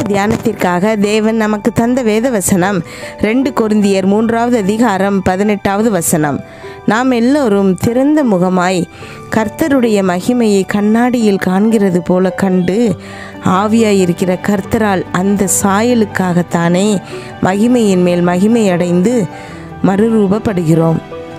தியானத்திற்காக தேவன் நமக்கு தந்த வேத வசனம் ரெண்டு கொரிந்தியர் மூன்றாவது அதிகாரம் பதினெட்டாவது வசனம் நாம் எல்லோரும் திறந்த முகமாய் கர்த்தருடைய மகிமையை கண்ணாடியில் காண்கிறது போல கண்டு ஆவியாய் இருக்கிற கர்த்தரால் அந்த சாயலுக்காகத்தானே மகிமையின் மேல் மகிமை அடைந்து மறுரூபப்படுகிறோம்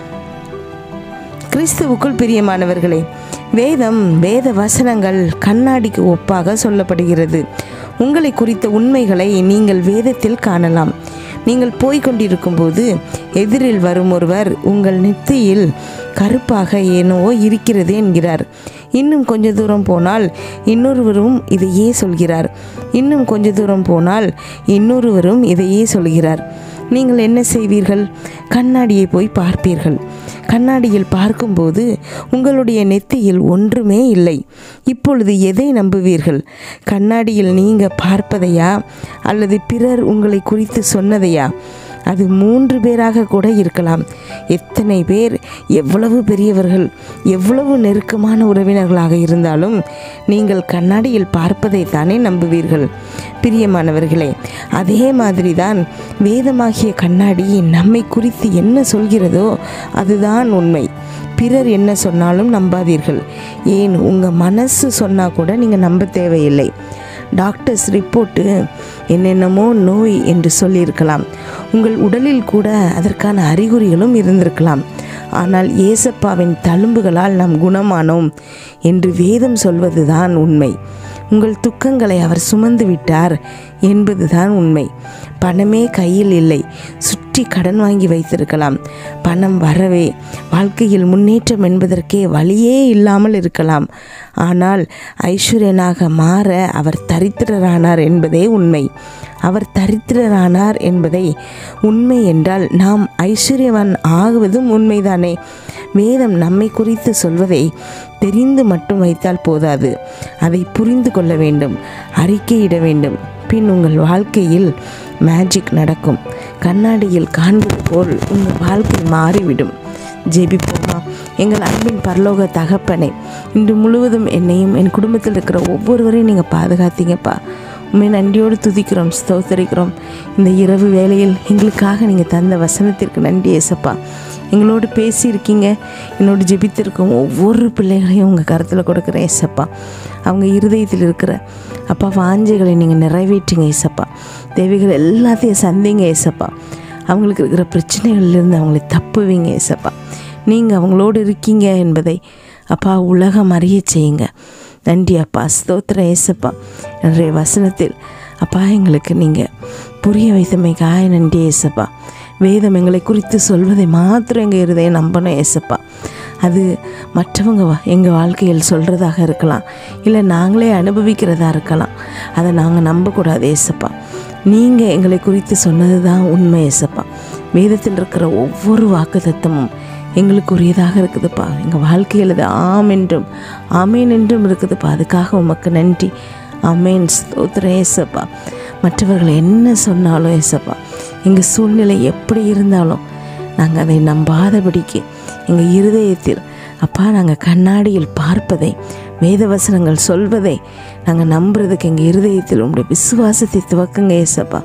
கிறிஸ்துவுக்குள் பிரியமானவர்களே வேதம் வேத வசனங்கள் கண்ணாடிக்கு ஒப்பாக சொல்லப்படுகிறது உங்களை குறித்த உண்மைகளை நீங்கள் வேதத்தில் காணலாம் நீங்கள் போய்கொண்டிருக்கும்போது எதிரில் வரும் ஒருவர் உங்கள் நெத்தியில் கருப்பாக ஏனோ இருக்கிறது என்கிறார் இன்னும் கொஞ்ச தூரம் போனால் இன்னொருவரும் இதையே சொல்கிறார் இன்னும் கொஞ்ச தூரம் போனால் இன்னொருவரும் இதையே சொல்கிறார் நீங்கள் என்ன செய்வீர்கள் கண்ணாடியை போய் பார்ப்பீர்கள் கண்ணாடியில் பார்க்கும்போது உங்களுடைய நெத்தியில் ஒன்றுமே இல்லை இப்பொழுது எதை நம்புவீர்கள் கண்ணாடியில் நீங்க பார்ப்பதையா அல்லது பிறர் உங்களை குறித்து சொன்னதையா அது மூன்று பேராக கூட இருக்கலாம் எத்தனை பேர் எவ்வளவு பெரியவர்கள் எவ்வளவு நெருக்கமான உறவினர்களாக இருந்தாலும் நீங்கள் கண்ணாடியில் பார்ப்பதை தானே நம்புவீர்கள் பிரியமானவர்களே அதே மாதிரி தான் வேதமாகிய கண்ணாடி நம்மை குறித்து என்ன சொல்கிறதோ அதுதான் உண்மை பிறர் என்ன சொன்னாலும் நம்பாதீர்கள் ஏன் உங்கள் மனசு சொன்னால் கூட நீங்கள் நம்ப தேவையில்லை டாக்டர்ஸ் ரிப்போர்ட்டு என்னென்னமோ நோய் என்று சொல்லியிருக்கலாம் உங்கள் உடலில் கூட அதற்கான அறிகுறிகளும் இருந்திருக்கலாம் ஆனால் ஏசப்பாவின் தழும்புகளால் நாம் குணமானோம் என்று வேதம் சொல்வதுதான் உண்மை உங்கள் துக்கங்களை அவர் சுமந்து விட்டார் என்பதுதான் உண்மை பணமே கையில் இல்லை சுற்றி கடன் வாங்கி வைத்திருக்கலாம் பணம் வரவே வாழ்க்கையில் முன்னேற்றம் என்பதற்கே வழியே இல்லாமல் இருக்கலாம் ஆனால் ஐஸ்வர்யனாக மாற அவர் தரித்திரரானார் என்பதே உண்மை அவர் தரித்திரரானார் என்பதை உண்மை என்றால் நாம் ஐஸ்வர்யவான் ஆகுவதும் உண்மைதானே வேதம் நம்மை குறித்து சொல்வதை தெரிந்து மட்டும் வைத்தால் போதாது அதை புரிந்து கொள்ள வேண்டும் அறிக்கையிட வேண்டும் பின் உங்கள் வாழ்க்கையில் மேஜிக் நடக்கும் கண்ணாடியில் காண்பது போல் உங்கள் வாழ்க்கை மாறிவிடும் ஜெபிப்போமா எங்கள் அன்பின் பரலோக தகப்பனே இன்று முழுவதும் என்னையும் என் குடும்பத்தில் இருக்கிற ஒவ்வொருவரையும் நீங்கள் பாதுகாத்தீங்கப்பா உண்மை நன்றியோடு துதிக்கிறோம் ஸ்தோத்தரிக்கிறோம் இந்த இரவு வேளையில் எங்களுக்காக நீங்கள் தந்த வசனத்திற்கு நன்றி ஏசப்பா எங்களோடு பேசியிருக்கீங்க என்னோடு ஜெபித்திருக்கும் ஒவ்வொரு பிள்ளைகளையும் உங்கள் கருத்தில் கொடுக்குறேன் ஏசப்பா அவங்க இருதயத்தில் இருக்கிற அப்பா வாஞ்சைகளை நீங்கள் நிறைவேற்றுங்க ஏசப்பா தேவைகள் எல்லாத்தையும் சந்திங்க ஏசப்பா அவங்களுக்கு இருக்கிற பிரச்சனைகள்லேருந்து அவங்களை தப்புவீங்க ஏசப்பா நீங்கள் அவங்களோடு இருக்கீங்க என்பதை அப்பா உலகம் அறிய செய்யுங்க நன்றி அப்பா ஸ்தோத்திரம் ஏசப்பா என்னுடைய வசனத்தில் அப்பா எங்களுக்கு நீங்கள் புரிய வைத்தமைக்காக நன்றி ஏசப்பா வேதம் எங்களை குறித்து சொல்வதை மாத்திரம் எங்கள் இருதயம் நம்பணும் ஏசப்பா அது மற்றவங்க வா- எங்கள் வாழ்க்கையில் சொல்கிறதாக இருக்கலாம் இல்லை நாங்களே அனுபவிக்கிறதா இருக்கலாம் அதை நாங்கள் நம்பக்கூடாது ஏசப்பா நீங்கள் எங்களை குறித்து சொன்னது தான் உண்மை ஏசப்பா வேதத்தில் இருக்கிற ஒவ்வொரு வாக்குத்தத்தமும் எங்களுக்கு உரியதாக இருக்குதுப்பா எங்கள் வாழ்க்கையில் அது ஆம் என்றும் ஆமேன் என்றும் இருக்குதுப்பா அதுக்காக உமக்கு நன்றி ஆமேன் ஸ்தோத்திரம் ஏசப்பா மற்றவர்கள் என்ன சொன்னாலும் ஏசப்பா எங்கள் சூழ்நிலை எப்படி இருந்தாலும் நாங்கள் அதை நம்பாதபடிக்கு எங்கள் இருதயத்தில் அப்பா நாங்கள் கண்ணாடியில் பார்ப்பதை வேதவசனங்கள் சொல்வதை நாங்கள் நம்புறதுக்கு எங்கள் இருதயத்தில் உங்களுடைய விசுவாசத்தை துவக்குங்க ஏசப்பா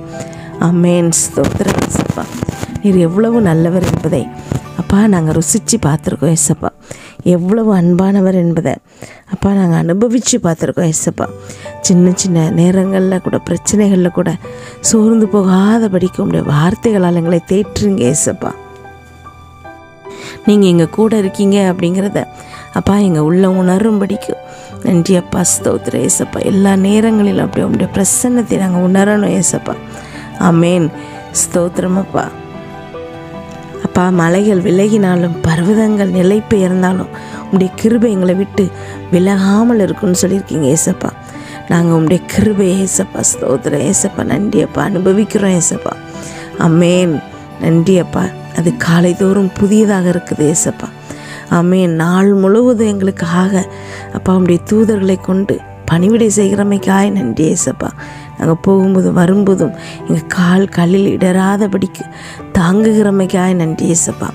அமேன் ஸ்தோத்திரம் ஏசப்பா நீர் எவ்வளவு நல்லவர் என்பதை அப்பா நாங்கள் ருசித்து பார்த்துருக்கோம் ஏசப்பா எவ்வளவு அன்பானவர் என்பதை அப்பா நாங்கள் அனுபவித்து பார்த்துருக்கோம் ஏசப்பா சின்ன சின்ன நேரங்களில் கூட பிரச்சனைகளில் கூட சோர்ந்து போகாதபடிக்கு உங்களுடைய வார்த்தைகளால் எங்களை தேற்றுங்க ஏசப்பா நீங்கள் எங்கள் கூட இருக்கீங்க அப்படிங்கிறத அப்பா எங்கள் உள்ள உணரும்படிக்கு நன்றி அப்பா ஸ்தோத்திர ஏசப்பா எல்லா நேரங்களிலும் அப்படி உங்களுடைய பிரசன்னத்தை நாங்கள் உணரணும் ஏசப்பா ஆமேன் ஸ்தோத்திரம் அப்பா அப்பா மலைகள் விலகினாலும் பர்வதங்கள் நிலை பெயர்ந்தாலும் உம்முடைய கிருபை எங்களை விட்டு விலகாமல் இருக்குன்னு சொல்லியிருக்கீங்க ஏசப்பா நாங்கள் உம்முடைய கிருபை ஏசப்பா ஸ்தோத்திரம் ஏசப்பா நன்றி அப்பா அனுபவிக்கிறோம் ஏசப்பா அம்மேன் நன்றி அப்பா அது காலைதோறும் புதியதாக இருக்குது ஏசப்பா ஆமேன் நாள் முழுவதும் எங்களுக்காக அப்பா உம்முடைய தூதர்களை கொண்டு பணிவிடை செய்கிறமைக்காய் நன்றி ஏசப்பா நாங்கள் போகும்போதும் வரும்போதும் எங்கள் கால் கல்லில் இடராதபடிக்கு தாங்குகிறமைக்காய் நன்றி ஏசப்பா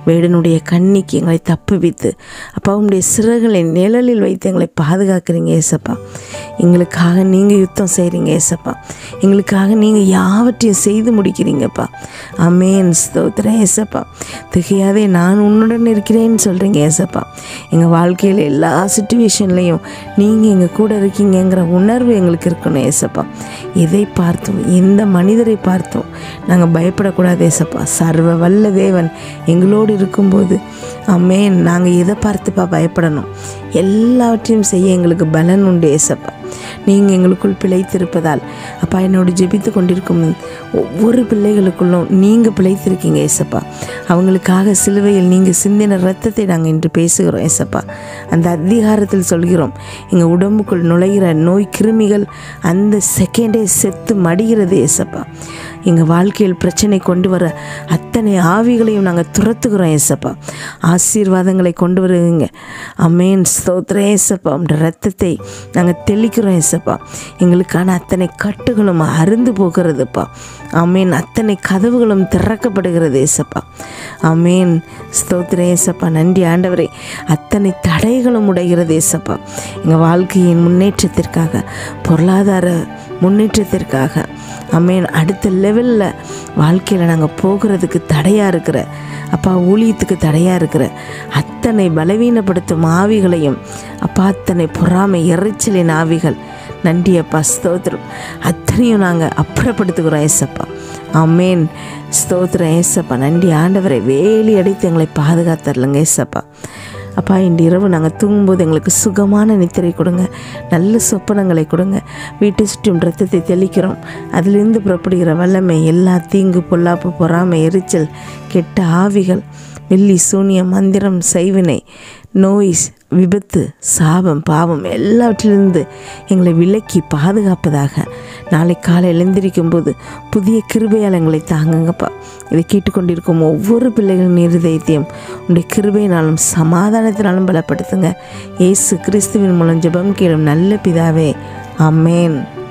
வேடனுடைய கண்ணிக்கு எங்களை தப்புவித்து அப்பா உம்முடைய சிறகுகளை நிழலில் வைத்து எங்களை பாதுகாக்கிறீங்க ஏசப்பா எங்களுக்காக நீங்கள் யுத்தம் செய்கிறீங்க ஏசப்பா எங்களுக்காக நீங்கள் யாவற்றையும் செய்து முடிக்கிறீங்கப்பா அமேன் ஸ்தோத்திரம் ஏசப்பா திகையாதே நான் உன்னுடன் இருக்கிறேன்னு சொல்கிறீங்க ஏசப்பா எங்கள் வாழ்க்கையில் எல்லா சுச்சுவேஷன்லேயும் நீங்கள் எங்கள் கூட இருக்கீங்கங்கிற உணர்வு எங்களுக்கு இருக்கணும் ஏசப்பா எதை பார்த்தோம் எந்த மனிதரை பார்த்தோம் நாங்கள் பயப்படக்கூடாது ஏசப்பா சர்வ வல்ல தேவன் எங்களோடு இருக்கும்போது அம்மேன் நாங்கள் எதை பார்த்துப்பா பயப்படணும் எல்லாவற்றையும் செய்ய எங்களுக்கு பலன் உண்டு ஏசப்பா நீங்கள் எங்களுக்குள் பிழைத்திருப்பதால் அப்பா என்னோடு ஜெபித்து கொண்டிருக்கும் ஒவ்வொரு பிள்ளைகளுக்குள்ளும் நீங்கள் பிழைத்திருக்கீங்க ஏசப்பா அவங்களுக்காக சிலுவையில் நீங்கள் சிந்தின ரத்தத்தை நாங்கள் இன்று பேசுகிறோம் ஏசப்பா அந்த அதிகாரத்தில் சொல்கிறோம் எங்கள் உடம்புக்குள் நுழைகிற நோய் கிருமிகள் அந்த செகண்டே செத்து மடிகிறது ஏசப்பா எங்கள் வாழ்க்கையில் பிரச்சனை கொண்டு வர அத்தனை ஆவிகளையும் நாங்கள் துரத்துக்கிறோம் ஏசப்பா ஆசீர்வாதங்களை கொண்டு வருவீங்க அமேன் ஸ்தோத்திரம் ஏசப்பா உடைய ரத்தத்தை நாங்கள் தெளிக்கிறோம் ஏசப்பா எங்களுக்கான அத்தனை கட்டுகளும் அருந்து போகிறதுப்பா அமேன் அத்தனை கதவுகளும் திறக்கப்படுகிறது ஏசப்பா அமேன் ஸ்தோத்திரம் ஏசப்பா நன்றி ஆண்டவரே அத்தனை தடைகளும் உடைகிறது ஏசப்பா எங்கள் வாழ்க்கையின் முன்னேற்றத்திற்காக பொருளாதார முன்னேற்றத்திற்காக அமேன் அடுத்த லெவலில் வாழ்க்கையில் நாங்கள் போகிறதுக்கு தடையாக இருக்கிற அப்பா ஊழியத்துக்கு தடையாக இருக்கிற அத்தனை பலவீனப்படுத்தும் ஆவிகளையும் அப்பா அத்தனை பொறாமை எரிச்சலின் ஆவிகள் நன்றி அப்பா ஸ்தோத்திரம் அத்தனையும் நாங்கள் அப்புறப்படுத்துகிறோம் ஏசப்பா அமேன் ஸ்தோத்திரம் ஏசப்பா நன்றி ஆண்டவரை வேலி அடித்து எங்களை பாதுகாத்தரலங்க ஏசப்பா அப்பா இன்று இரவு நாங்கள் தூங்கும்போது எங்களுக்கு சுகமான நித்திரை கொடுங்க நல்ல சொப்பனங்களை கொடுங்க வீட்டை சுற்றும் ரத்தத்தை தெளிக்கிறோம் அதிலிருந்து புறப்படுகிற வல்லமை எல்லா தீங்கு பொல்லாப்பு பொறாமை எரிச்சல் கெட்ட ஆவிகள் வெள்ளி சூனியம் மந்திரம் செய்வினை நோய் விபத்து சாபம் பாவம் எல்லாவற்றிலிருந்து எங்களை விலக்கி பாதுகாப்பதாக நாளை காலை எழுந்திருக்கும் போது புதிய கிருபையால் எங்களை தாங்குங்கப்பா இதை கேட்டுக்கொண்டிருக்கும் ஒவ்வொரு பிள்ளைகளின் இருதயத்தையும் உடைய கிருபையினாலும் சமாதானத்தினாலும் பலப்படுத்துங்க இயேசு கிறிஸ்துவின் மூலம் ஜெபம் கேளும் நல்ல பிதாவே அமேன்